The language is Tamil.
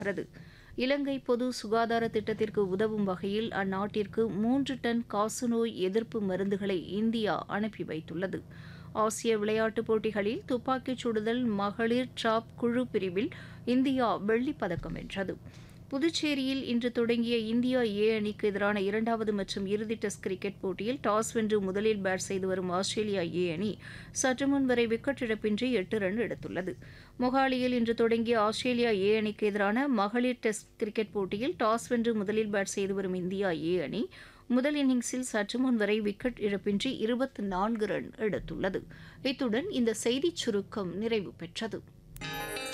வருகிறது இலங்கை பொது சுகாதார திட்டத்திற்கு உதவும் வகையில் அந்நாட்டிற்கு மூன்று டன் காசநோய் எதிர்ப்பு மருந்துகளை இந்தியா அனுப்பி வைத்துள்ளது ஆசிய விளையாட்டுப் போட்டிகளில் துப்பாக்கிச் சுடுதல் மகளிர் டிராப் குழு பிரிவில் இந்தியா வெள்ளிப் பதக்கம் வென்றது புதுச்சேரியில் இன்று தொடங்கிய இந்தியா ஏ அணிக்கு எதிரான இரண்டாவது மற்றும் இறுதி டெஸ்ட் கிரிக்கெட் போட்டியில் டாஸ் வென்று முதலில் பேட் செய்து வரும் ஆஸ்திரேலியா ஏ அணி சற்று முன் வரை விக்கெட் இழப்பின்றி எட்டு ரன் எடுத்துள்ளது மொஹாலியில் இன்று தொடங்கிய ஆஸ்திரேலியா ஏ அணிக்கு எதிரான மகளிர் டெஸ்ட் கிரிக்கெட் போட்டியில் டாஸ் வென்று முதலில் பேட் செய்து வரும் இந்தியா ஏ அணி முதல் இன்னிங்ஸில் சற்று முன் வரை விக்கெட் இழப்பின்றி இருபத்தி நான்கு ரன் எடுத்துள்ளது இத்துடன் இந்த செய்திச் சுருக்கம் நிறைவு பெற்றது